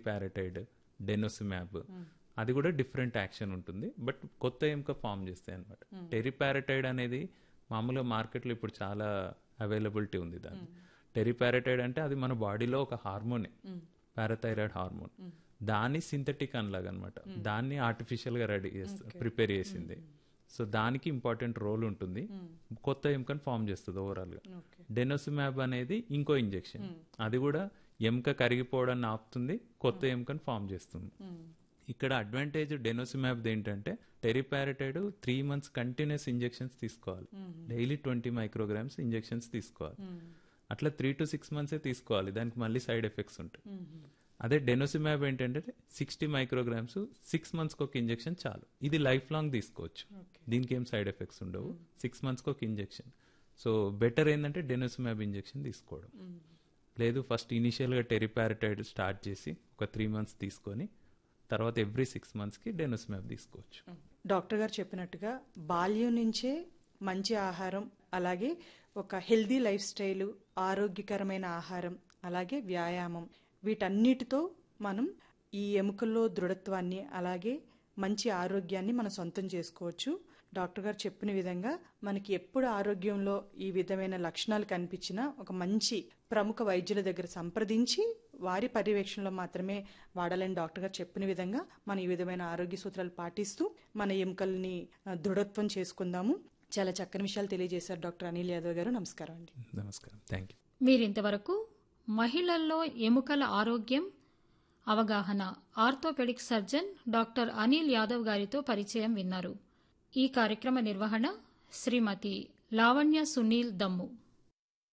teriparatide డెనోసిమ్యాబ్ అది కూడా different action ఉంటుంది బట్ కొత్త ఎముక ఫామ్ చేస్తాయి అనమాట టెరిపారటైడ్ అనేది మామూలుగా మార్కెట్లో ఇప్పుడు చాలా అవైలబిలిటీ ఉంది దాన్ని టెరిపారటైడ్ అంటే అది మన బాడీలో ఒక హార్మోనే పారాథైరాయిడ్ హార్మోన్ దాన్ని సింథటిక్ అనలాగా అనమాట దాన్ని ఆర్టిఫిషియల్ గా రెడీ చేస్తుంది ప్రిపేర్ చేసింది సో దానికి ఇంపార్టెంట్ రోల్ ఉంటుంది కొత్త ఎముకను ఫామ్ చేస్తుంది ఓవరాల్ గా డెనోసిమాబ్ అనేది ఇంకో ఇంజెక్షన్ అది కూడా ఎముక కరిగిపోవడాన్ని ఆపుతుంది కొత్త ఎముకను ఫామ్ చేస్తుంది ఇక్కడ అడ్వాంటేజ్ డెనోసిమాబ్ ఏంటంటే teriparatide three months continuous injections తీసుకోవాలి డైలీ ట్వంటీ మైక్రోగ్రామ్స్ ఇంజెక్షన్స్ తీసుకోవాలి అట్లా త్రీ టు సిక్స్ మంత్సే తీసుకోవాలి దానికి మళ్ళీ సైడ్ ఎఫెక్ట్స్ ఉంటాయి అదే డెనోసిమాబ్ ఏంటంటే సిక్స్టీ మైక్రోగ్రామ్స్ సిక్స్ మంత్స్కి ఒక ఇంజెక్షన్ చాలు ఇది లైఫ్ లాంగ్ తీసుకోవచ్చు దీనికి ఏం సైడ్ ఎఫెక్ట్స్ ఉండవు సిక్స్ మంత్స్కి ఒక ఇంజెక్షన్ సో బెటర్ ఏంటంటే డెనోసిమాబ్ ఇంజెక్షన్ తీసుకోవడం లేదు ఫస్ట్ ఇనిషియల్గా టెరిపారటైడ్ స్టార్ట్ చేసి ఒక త్రీ మంత్స్ తీసుకొని తర్వాత ఎవ్రీ సిక్స్ మంత్స్కి డెనోసిమాబ్ తీసుకోవచ్చు డాక్టర్ గారు చెప్పినట్టుగా బాల్యం నుంచే మంచి ఆహారం అలాగే ఒక హెల్దీ లైఫ్ స్టైల్ ఆరోగ్యకరమైన ఆహారం అలాగే వ్యాయామం వీటన్నిటితో మనం ఈ ఎముకల్లో దృఢత్వాన్ని అలాగే మంచి ఆరోగ్యాన్ని మనం సొంతం చేసుకోవచ్చు డాక్టర్ గారు చెప్పిన విధంగా మనకి ఎప్పుడు ఆరోగ్యంలో ఈ విధమైన లక్షణాలు కనిపించినా ఒక మంచి ప్రముఖ వైద్యుల దగ్గర సంప్రదించి వారి పర్యవేక్షణలో మాత్రమే వాడాలని డాక్టర్ గారు చెప్పిన విధంగా మనం ఈ విధమైన ఆరోగ్య సూత్రాలు పాటిస్తూ మన ఎముకల్ని ఆ, దృఢత్వం చేసుకుందాము చాలా చక్కని విషయాలు తెలియజేశారు డాక్టర్ అనిల్ యాదవ్ గారు నమస్కారం అండి నమస్కారం థ్యాంక్ యూ మీరింతవరకు మహిళల్లో ఎముకల ఆరోగ్యం అవగాహన orthopaedic surgeon doctor Anil Yadav గారితో పరిచయం విన్నారు ఈ కార్యక్రమ నిర్వహణ శ్రీమతి లావణ్య సునీల్ దమ్ము